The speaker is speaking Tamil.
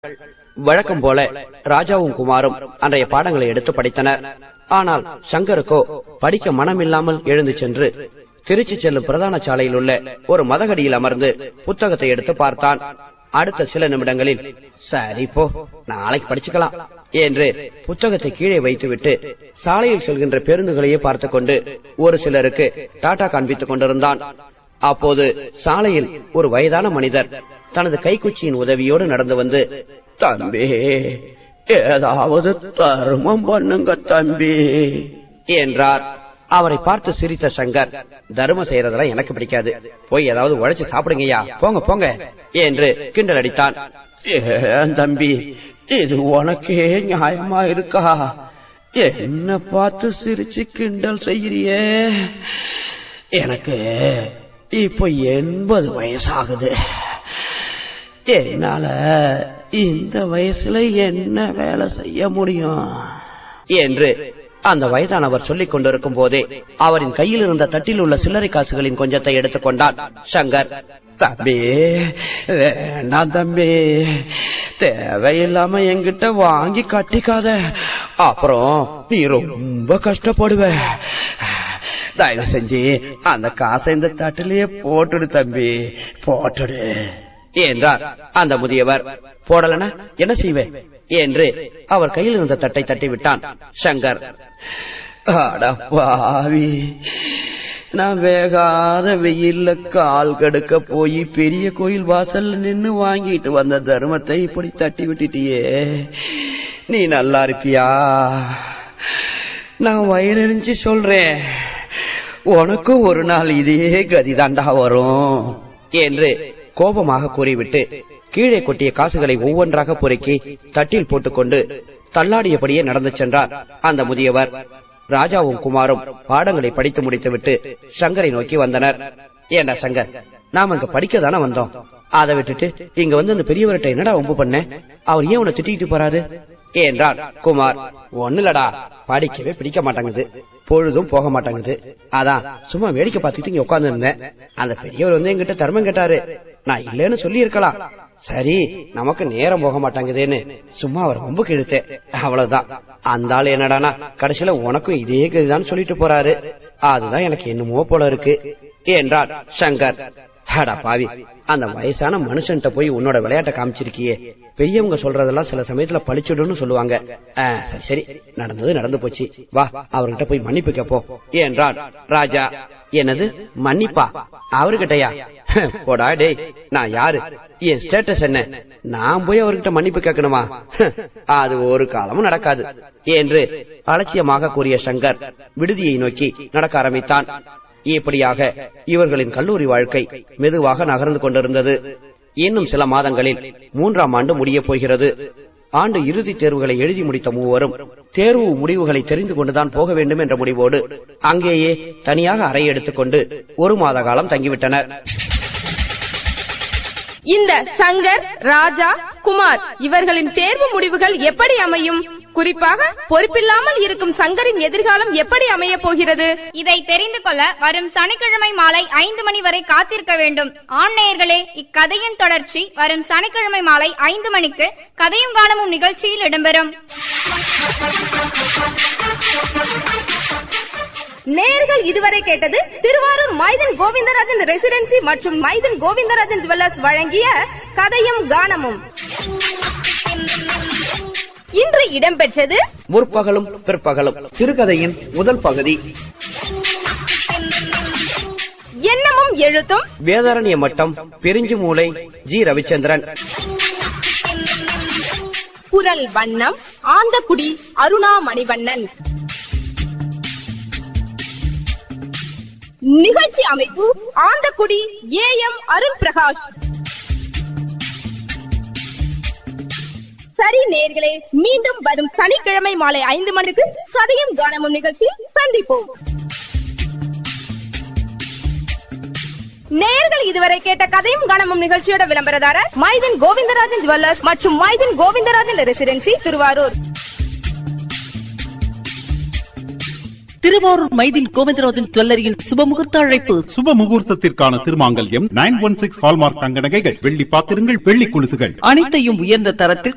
வழக்கம் போல ராஜாவும் குமாரும் அன்றைய பாடங்களை எடுத்து படித்தனர் ஆனால் சங்கருக்கோ படிக்க மனமில்லாமல் எழுந்து சென்று திருச்சி செல்லும் பிரதான சாலையில் உள்ள ஒரு மதகடியில் அமர்ந்து புத்தகத்தை எடுத்து பார்த்தான் அடுத்த சில நிமிடங்களில் சரி போ நாளைக்கு படிச்சுக்கலாம் என்று புத்தகத்தை கீழே வைத்துவிட்டு சாலையில் செல்கின்ற பேருந்துகளையே பார்த்துக் கொண்டு ஒரு சிலருக்கு டாடா காண்பித்துக் கொண்டிருந்தான் அப்போது சாலையில் ஒரு வயதான மனிதர் தனது கைக்குச்சியின் உதவியோடு நடந்து வந்து தம்பி ஏதாவது தர்மம் பண்ணுங்க தம்பி என்றார் அவரை பார்த்து சிரித்த சங்கர் தர்மம் செய்யறதெல்லாம் எனக்கு பிடிக்காது போய் ஏதாவது உழைச்சு சாப்பிடுங்கய்யா போங்க போங்க என்று கிண்டல் அடித்தான் ஏன் தம்பி இது உனக்கே நியாயமா இருக்கா என்ன பார்த்து சிரிச்சு கிண்டல் செய்யறியே எனக்கு இப்ப எண்பது வயசாகுது என்னால இந்த வயசுல என்ன வேலை செய்ய முடியும் என்று அந்த வயதானவர் சொல்லிக் கொண்டிருக்கும் போதே அவரின் கையில் இருந்த தட்டில் உள்ள சில்லறை காசுகளின் கொஞ்சத்தை எடுத்துக்கொண்டான் சங்கர் தம்பி வேண்டாம் தம்பி தேவையில்லாம என்கிட்ட வாங்கி கட்டிக்காத அப்புறம் நீ ரொம்ப கஷ்டப்படுவ தயவு செஞ்சு அந்த காசை இந்த தட்டிலேயே போட்டுடு தம்பி போட்டுடு என்றார் அந்த முதியவர் போடலனா என்ன செய்வேன் என்று அவர் கையில் இருந்த தட்டை தட்டி விட்டான் சங்கர் அட பாவி நான் வேகாத வெயில்ல கால் கடுக்க போய் பெரிய கோயில் வாசல்ல நின்னு வாங்கிட்டு வந்த தர்மத்தை இப்படி தட்டி விட்டுட்டியே நீ நல்லா இருப்பியா நான் வயிறறிஞ்சு சொல்றேன் உனக்கும் ஒரு நாள் இதே கதிதாண்டா வரும் என்று கோபமாக கூறிவிட்டு கீழே கொட்டிய காசுகளை ஒவ்வொன்றாக பொறுக்கி தட்டில் போட்டுக்கொண்டு தள்ளாடியபடியே நடந்து சென்றார் அந்த முதியவர் ராஜாவும் குமாரும் பாடங்களை படித்து முடித்துவிட்டு சங்கரை நோக்கி வந்தனர் ஏண்டா சங்கர் நாம இங்க படிக்க தானே வந்தோம் அதை விட்டுட்டு இங்க வந்து அந்த பெரியவர்கிட்ட என்னடா ஒம்பு பண்ண அவர் ஏன் உன்னை திட்டிட்டு போறாரு என்றார் குமார் ஒண்ணுலடா படிக்கவே பிடிக்க மாட்டாங்குது பொழுதும் போக மாட்டாங்குது அதான் சும்மா வேடிக்கை பார்த்துட்டு இங்க உட்கார்ந்து இருந்தேன் அந்த பெரியவர் வந்து என்கிட்ட தர்மம் கேட்டாரு நான் இல்லைன்னு சொல்லி இருக்கலாம் சரி நமக்கு நேரம் போக மாட்டாங்குதேன்னு சும்மா அவர் ரொம்ப கிழித்தேன் அவ்வளவுதான் அந்த ஆள் என்னடானா கடைசியில உனக்கும் இதே கதிதான் சொல்லிட்டு போறாரு அதுதான் எனக்கு என்னமோ போல இருக்கு என்றார் சங்கர் அடா பாவி அந்த வயசான மனுஷன்ட்ட போய் உன்னோட விளையாட்ட காமிச்சிருக்கியே பெரியவங்க சொல்றதெல்லாம் சில சமயத்துல பழிச்சுடுன்னு சொல்லுவாங்க ஆ, சரி சரி நடந்தது நடந்து போச்சு வா அவர்கிட்ட போய் மன்னிப்பு கேப்போம் என்றான் ராஜா என்னது மன்னிப்பா அவர்கிட்டயா போடா டேய் நான் யாரு என் ஸ்டேட்டஸ் என்ன நான் போய் அவர்கிட்ட மன்னிப்பு கேட்கணுமா அது ஒரு காலமும் நடக்காது என்று அலட்சியமாக கூறிய சங்கர் விடுதியை நோக்கி நடக்க ஆரம்பித்தான் இப்படியாக இவர்களின் கல்லூரி வாழ்க்கை மெதுவாக நகர்ந்து கொண்டிருந்தது இன்னும் சில மாதங்களில் மூன்றாம் ஆண்டு முடியப் போகிறது ஆண்டு இறுதித் தேர்வுகளை எழுதி முடித்த மூவரும் தேர்வு முடிவுகளை தெரிந்து கொண்டுதான் போக வேண்டும் என்ற முடிவோடு அங்கேயே தனியாக அறை எடுத்துக்கொண்டு ஒரு மாத காலம் தங்கிவிட்டனர் இந்த சங்கர் ராஜா குமார் இவர்களின் தேர்வு முடிவுகள் எப்படி அமையும் குறிப்பாக பொறுப்பில்லாமல் இருக்கும் சங்கரின் எதிர்காலம் எப்படி அமைய போகிறது இதை தெரிந்து கொள்ள வரும் சனிக்கிழமை மாலை ஐந்து மணி வரை காத்திருக்க வேண்டும் ஆண் நேயர்களே இக்கதையின் தொடர்ச்சி வரும் சனிக்கிழமை மாலை ஐந்து மணிக்கு கதையும் காணமும் நிகழ்ச்சியில் இடம்பெறும் நேயர்கள் இதுவரை கேட்டது திருவாரூர் மைதன் கோவிந்தராஜன் ரெசிடென்சி மற்றும் மைதன் கோவிந்தராஜன் ஜுவல்லர்ஸ் வழங்கிய கதையும் கானமும் இன்று இடம்பெற்றது முற்பகலும் பிற்பகலும் சிறுகதையின் முதல் பகுதி எண்ணமும் எழுத்தும் வேதாரண்ய மட்டம் பிரிஞ்சு மூலை ஜி ரவிச்சந்திரன் குரல் வண்ணம் ஆந்தக்குடி அருணா மணிவண்ணன் நிகழ்ச்சி அமைப்பு ஆந்தக்குடி ஏ எம் அருண் பிரகாஷ் சரி நேர்களே மீண்டும் வரும் சனிக்கிழமை மாலை ஐந்து மணிக்கு சதையும் கானமும் நிகழ்ச்சியில் சந்திப்போம் நேயர்கள் இதுவரை கேட்ட கதையும் கானமும் நிகழ்ச்சியோட விளம்பரதாரர் மைதன் கோவிந்தராஜன் ஜுவல்லர்ஸ் மற்றும் மைதன் கோவிந்தராஜன் ரெசிடென்சி திருவாரூர் திருவாரூர் மைதின் கோவிந்தராஜன் ஜுவல்லரியின் சுபமுகூர்த்த அழைப்பு சுப முகூர்த்தத்திற்கான திருமாங்கல்யம் நைன் ஒன் சிக்ஸ் ஹால்மார்க் தங்க நகைகள் வெள்ளி பாத்திரங்கள் வெள்ளி கொலுசுகள் அனைத்தையும் உயர்ந்த தரத்தில்